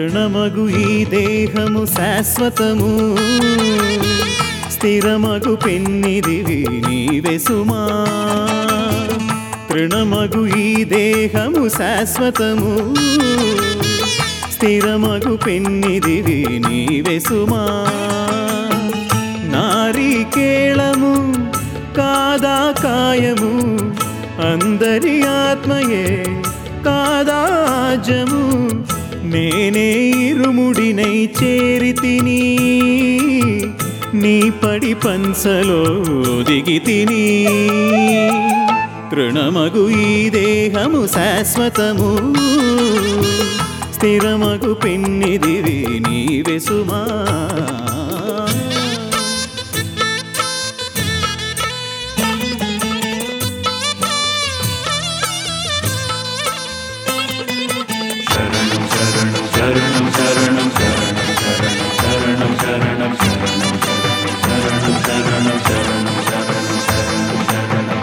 తృణమగు ఈ దేహము శాశ్వతము స్థిరమగు పెన్నిదివి నీవే సుమా తృణమగు ఈ దేహము శాశ్వతము స్థిరమగు పెన్నిదివి నీవే సుమా నారీకేళము కాదా కాయము అందరి ఆత్మయే కాదాజము నేనే ఇరుముడినై చేరితిని నీ పడి పంచలో దిగి తిని తృణమగు ఈ దేహము శాశ్వతము స్థిరమగు పెన్నిదివి నీవే సుమా శరణం శరణం శరణం శరణం శరణం శరణం శరణం శరణం శరణం శరణం శరణం శరణం శరణం శరణం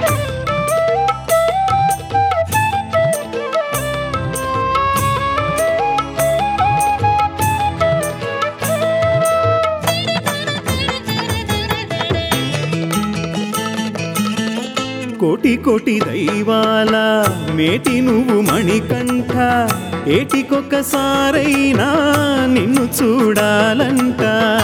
కోటి కోటి దైవాల మేటి నువ్వు మణికంఠ ఏటికొక్కసారైనా నిన్ను చూడాలంట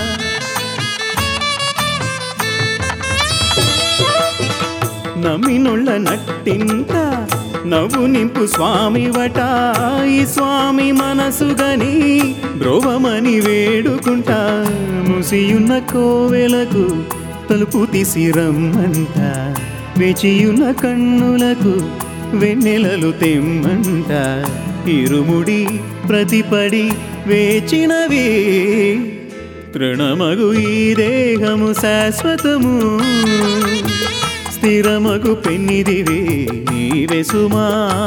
నమ్మినొళ్ళ నట్టింట నవ్వు నింపు స్వామివట ఈ స్వామి మనసుగని బ్రోవమని వేడుకుంటా ముసియున్న కోవెలకు తలుపు తీసిరమ్మంట వేచియున్న కన్నులకు వెన్నెలలు తెమ్మంట ఇరుముడి ప్రతిపడి వేచినవి తృణమగు ఈ దేహము శాశ్వతము స్థిరమగు పెన్నిదివి నీవే సుమా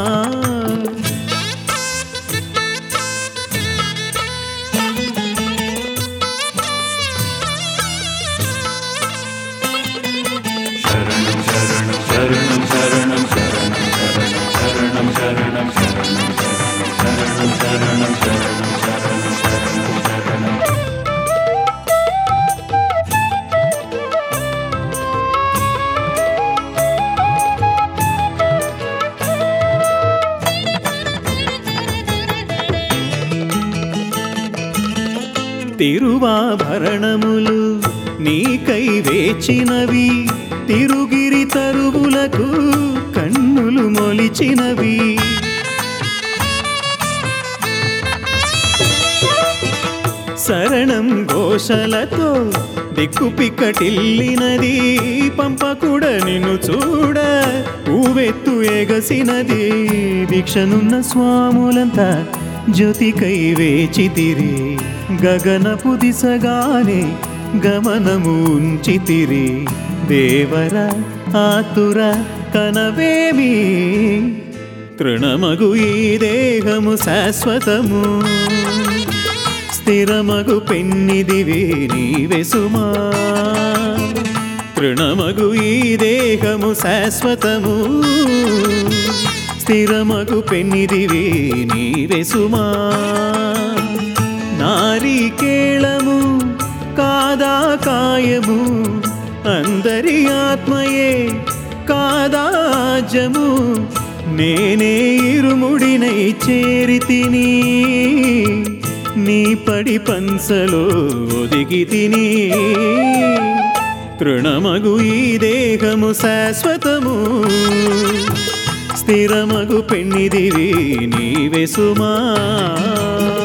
శరణం శరణం శరణం శరణం శరణం శరణం శరణం శరణం శరణం శరణం శరణం శరణం శరణం శరణం తిరువాభరణములు నీకై వేచినవి తిరుగిరి తరువులకు కన్నులు మొలిచినవి శరణం ఘోషలతో దిక్కు పిక్కటిల్లినది పంపకుడ నిన్ను చూడ ఊవెత్తు ఎగసినది దీక్షనున్న స్వాములంతా జ్యోతికై వేచితిరి గగనపు దిశగానే గమనము ఉంచితిరి దేవర ఆతుర కనవేమి తృణమగు ఈ దేహము శాశ్వతము స్థిరమగు పెన్నిదివి నీవే సుమా తృణమగు ఈ దేహము శాశ్వతము స్థిరమగు పెన్నిదివి నీవే సుమా నారీకేళము కాదా కాయము అందరి ఆత్మయే కాదాజము నేనే ఇరుముడినై చేరితిని నీ పడి పంచలో ఒదిగి తిని తృణమగు ఈ దేహము శాశ్వతము స్థిరమగు పెన్నిదివి నీవే సుమా